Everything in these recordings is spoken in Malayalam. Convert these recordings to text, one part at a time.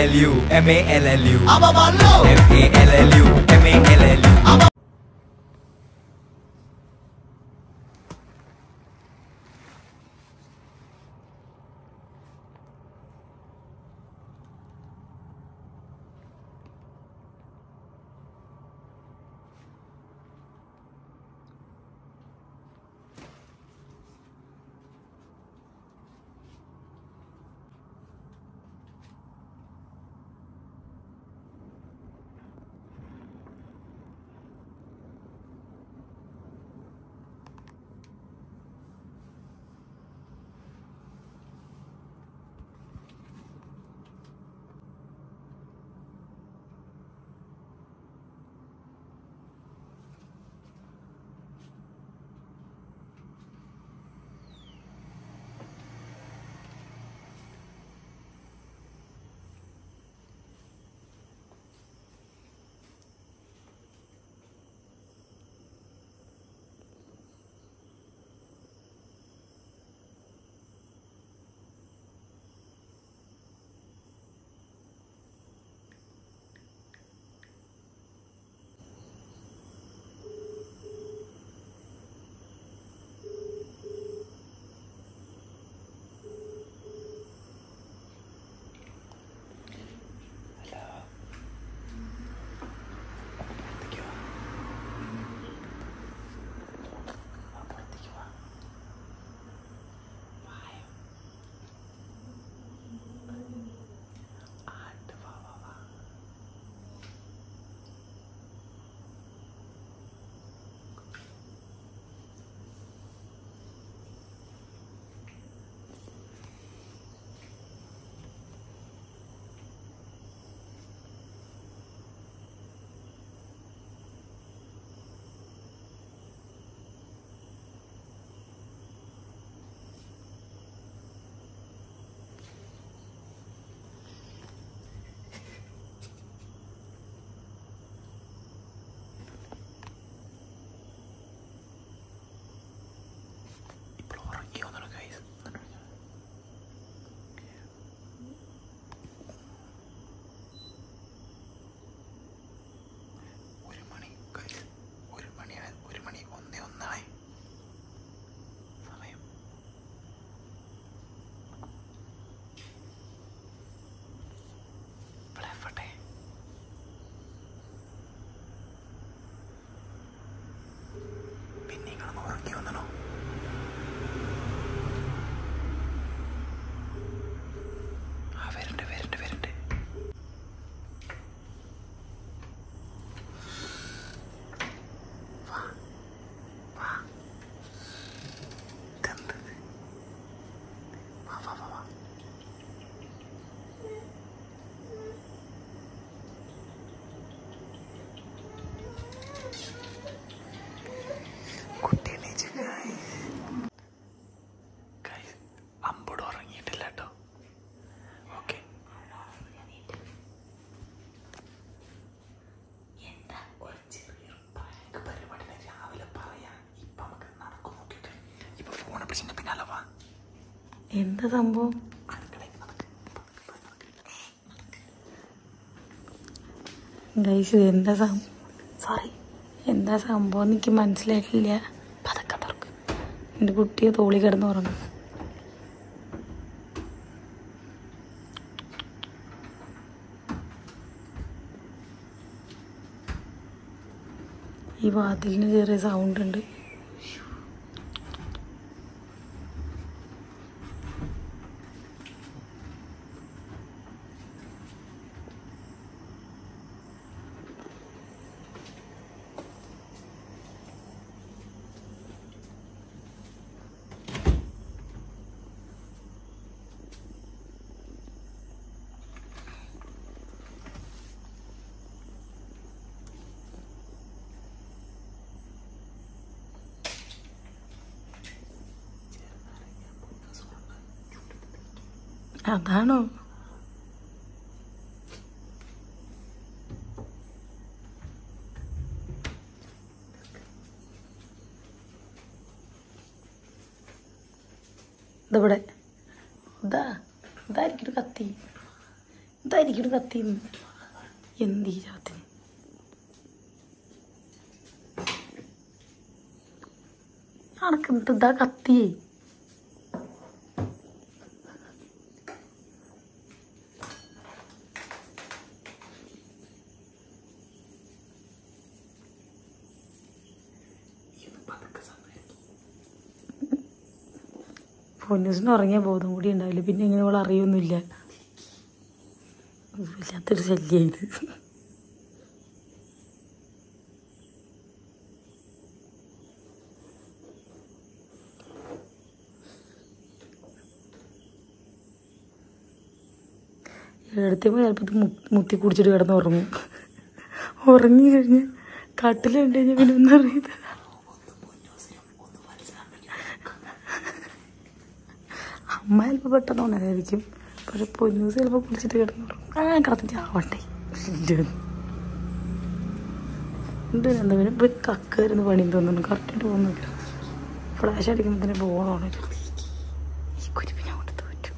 L U M A L L U M A L L U M A L L U ഒരു മണി guys. ഒരു മണിയാണ് ഒരു മണി ഒന്നേ ഒന്നായി സമയം ഇവിടെ എവിടെ പിന്നെ കിടന്ന് ഉറങ്ങി വന്നണോ ആ വരണ്ട് വരണ്ട് വരണ്ട് ഇതെന്തത്? വാ, വാ, വാ, വാ. കുട്ടി എണീച്ച് guys. Guys, അമ്പുട് ഉറങ്ങിയിട്ടില്ല കേട്ടോ ഓക്കെ പരിപാടി രാവിലെ പറയാം ഇപ്പൊ നമുക്ക് നടക്കും നോക്കിയിട്ട് ഇപ്പൊ ഫോൺ പിടിച്ചിട്ട് പിന്നാലെ വാ എന്താ സംഭവം അടുക്കളയിൽ നടക്ക് ഗൈസ് ഇത് എന്താ സോറി എന്താ സംഭവം എനിക്ക് മനസ്സിലായിട്ടില്ല പതക്കെ തുറക്ക് എൻ്റെ കുട്ടിയെ തോളി കിടന്ന് ഉറങ്ങും ഈ വാതിലിന് ചെറിയ സൗണ്ട് ഉണ്ട് അതാണോ ഇതിവിടെ ഇതാ ഇതായിരിക്കും ഒരു കത്തി ഇതാ എന്തായിരിക്കും കത്തിന്ന് എന്ത് ഈ ചാത്തിന് അനക്ക് ഇതാ കത്തിയേ പൊന്നൂസിന് ഉറങ്ങിയ ബോധം കൂടി ഉണ്ടാവില്ല പിന്നെ ഇങ്ങനെ അവൾ അറിയൊന്നുമില്ല വല്ലാത്തൊരു ശല്യം ഇത് എടുത്തപ്പോൾ ചിലപ്പോൾ ഇത് മു- മുത്തി കുടിച്ചിട്ട് കിടന്ന് ഉറങ്ങും ഉറങ്ങി കഴിഞ്ഞ് കട്ടിൽ കണ്ടു കഴിഞ്ഞാൽ പിന്നെ ഒന്നും അറിയത് അമ്മ ചിലപ്പോൾ പെട്ടെന്ന് ഉണരായിരിക്കും പക്ഷെ പൊന്നൂസ് ചിലപ്പോൾ കുടിച്ചിട്ട് കിടന്നു ആ കിടന്നിട്ട് ആവട്ടെ ഉണ്ട് എന്തായാലും ഇപ്പം കക്കരുന്ന് പണിയും തോന്നുന്നു കറക്റ്റായിട്ട് പോകുന്നില്ല ഫ്ലാഷ് അടിക്കുമ്പോൾ തന്നെ പോകണമാണ് ഈ കുരിപ്പിനെ കൊണ്ട് തോറ്റു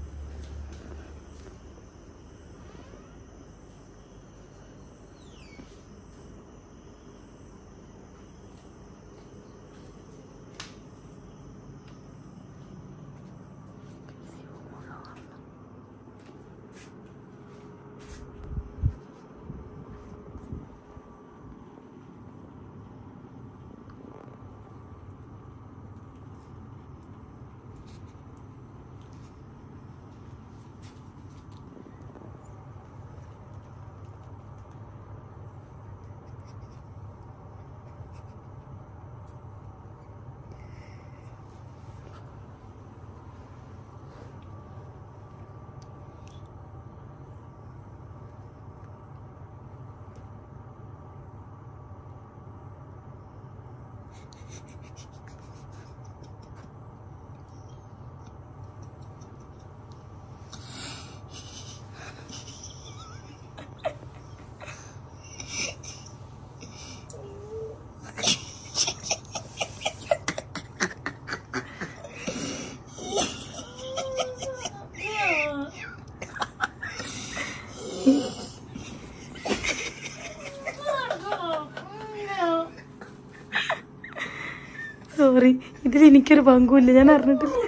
സോറി ഇതിൽ എനിക്കൊരു പങ്കുമില്ല ഞാൻ അറിഞ്ഞിട്ടില്ല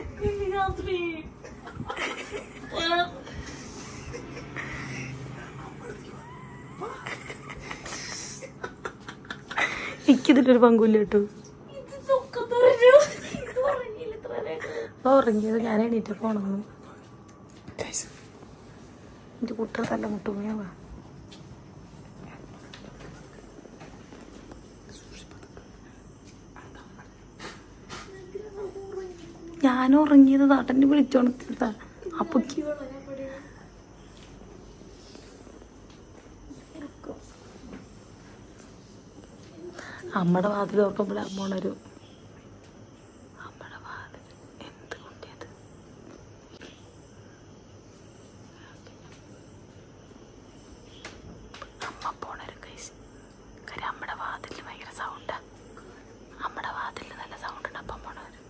എനിക്കിതിലൊരു പങ്കുമില്ല കേട്ടോ ഓ ഉറങ്ങിയത് ഞാൻ എണീറ്റ് പോണെന്ന് എന്റെ കുട്ടികൾ തല്ല മുട്ടുമയാവാ ഞാൻ ഉറങ്ങിയത് നാട്ടൻ്റെ വിളിച്ചോണത്തിട്ടാ അപ്പൊക്ക് അമ്മയുടെ വാതിൽ ഓർക്കുമ്പോൾ അമ്മ ഉണരും അമ്മയുടെ വാതിൽ എന്ത് കൊണ്ടത് അമ്മ പോണരും കൈസ് കാര്യം അമ്മയുടെ വാതിലിന് ഭയങ്കര സൗണ്ടാ അമ്മയുടെ വാതിലിന് നല്ല സൗണ്ട് ഉണ്ട് അപ്പം പോണവരും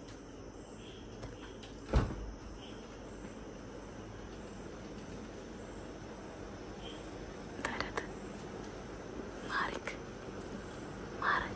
തരത് മാറിക്ക് മാറി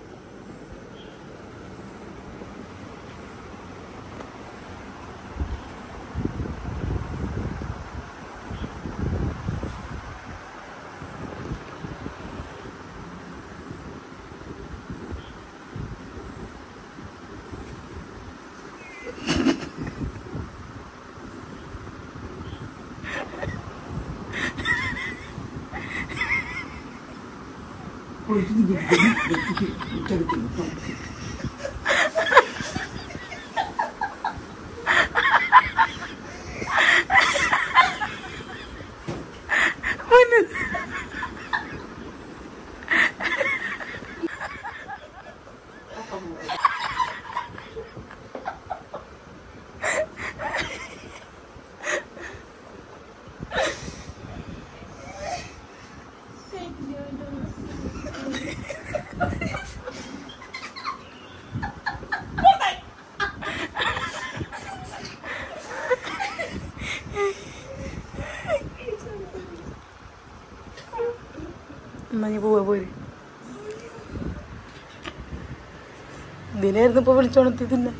ഇതിനായിരുന്നു ഇപ്പൊ വിളിച്ചോണത്തി തിന്നെ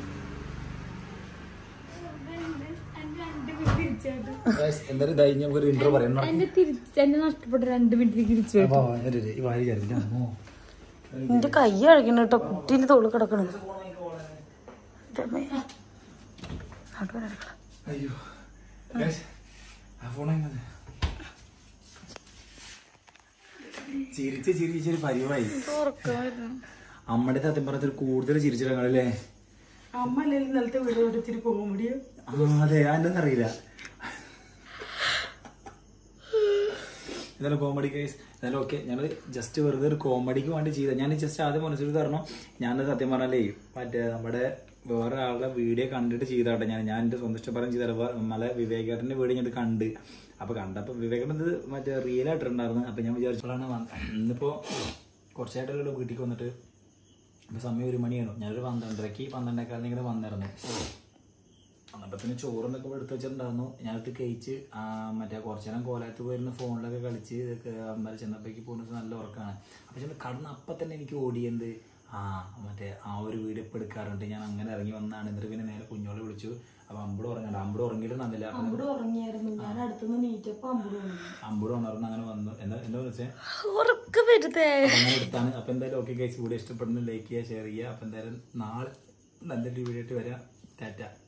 എന്തായാലും ഇതായി നമുക്ക് ഒരു ഇന്റർവ്യൂ പറയണം എന്നെ തിരിച്ച് എന്നെ നഷ്ടപ്പെട്ട രണ്ട് മിനിറ്റ് തിരിച്ചു അപ്പൊ വന്നിട്ട് ഈ വാരി കയറിയിട്ടാണോ നിന്റെ കൈ അഴകണ കേട്ടോ കുട്ടീന്റെ തോള് കിടക്കണ അയ്യോ Guys, ആ ഫോൺ എങ്ങനെ ചിരിച്ച് ചിരിച്ചൊരു പരിവായി അമ്മയുടെ സത്യം പറഞ്ഞൊരു കൂടുതൽ ചിരിച്ചിടങ്ങളല്ലേ അമ്മ അല്ലെങ്കിൽ ഇന്നലത്തെ വീഡിയോ ഇത്തിരി കോമഡിയോ ആ അതെ അതെന്താ അറിയില്ല എന്നാലും കോമഡി കേസ് എന്നാലും ഓക്കെ ഞങ്ങൾ ജസ്റ്റ് വെറുതെ ഒരു കോമഡിക്ക് വേണ്ടി ചെയ്ത ഞാൻ ജസ്റ്റ് ആദ്യം മനസ്സിൽ തരണം ഞാൻ സത്യം പറഞ്ഞാലേ മറ്റേ നമ്മുടെ വേറെ ആളുടെ വീഡിയോ കണ്ടിട്ട് ചെയ്താട്ടെ ഞാൻ ഞാൻ എൻ്റെ സ്വന്തം ഇഷ്ടപ്രകാരം ചെയ്ത മല വിവേകേട്ടൻ്റെ വീഡിയോ ഞാൻ ഇത് കണ്ട് അപ്പോൾ കണ്ടപ്പോൾ വിവേകേട്ടൻ ഇത് മറ്റേ റിയൽ ആയിട്ടുണ്ടായിരുന്നു അപ്പോൾ ഞാൻ വിചാരിച്ചോളാണ് വന്നത് ഇന്നിപ്പോൾ കുറച്ചായിട്ടുള്ള വീട്ടിൽ വന്നിട്ട് ഇപ്പോൾ സമയം ഒരു മണിയാണ് ഞാനൊരു പന്ത്രണ്ടരയ്ക്ക് പന്ത്രണ്ടേക്കാലിന് ഇങ്ങനെ വന്നിരുന്നു അന്നപ്പത്തിന് ചോറൊന്നൊക്കെ എടുത്ത് വെച്ചിട്ടുണ്ടായിരുന്നു ഞാനിട്ട് കഴിച്ച് ആ, മറ്റേ കുറച്ചു നേരം കോലത്ത് പോയിരുന്ന ഫോണിലൊക്കെ കളിച്ച് അമ്പലം ചെന്നപ്പോഴേക്ക് പോകുന്നത് നല്ല ഉറക്കമാണ് അപ്പം ചെന്ന് കടന്ന് അപ്പം തന്നെ എനിക്ക് ഓടിയത് ആ മറ്റേ ആ ഒരു വീഡിയോ ഇപ്പം എടുക്കാറുണ്ട് ഞാൻ അങ്ങനെ ഇറങ്ങി വന്നാണ് എന്നിട്ട് പിന്നെ നേരെ കുഞ്ഞോളെ വിളിച്ചു അപ്പം അമ്പൂട് ഉറങ്ങണ്ട അമ്പൂട് ഉറങ്ങിയിട്ട് നന്നില്ല അപ്പം അവിടെ ഉറങ്ങിയായിരുന്നു ഞാൻ അടുത്തുനിന്ന് നീറ്റപ്പോ അമ്പൂട് വന്നു അമ്പൂട് ഉണർന്ന് അങ്ങനെ വന്നു എന്താ എന്താ വെച്ചാൽ ഉറക്ക വരുത്തേ അങ്ങനെ എടുത്താണ് അപ്പം എന്തായാലും ഓക്കെ ഗൈസ് വീഡിയോ ഇഷ്ടപ്പെടുന്നു ലൈക്ക് ചെയ്യുക ഷെയർ ചെയ്യുക അപ്പം എന്തായാലും നാളെ നല്ലൊരു വീഡിയോ ആയിട്ട് വരാം ടാറ്റ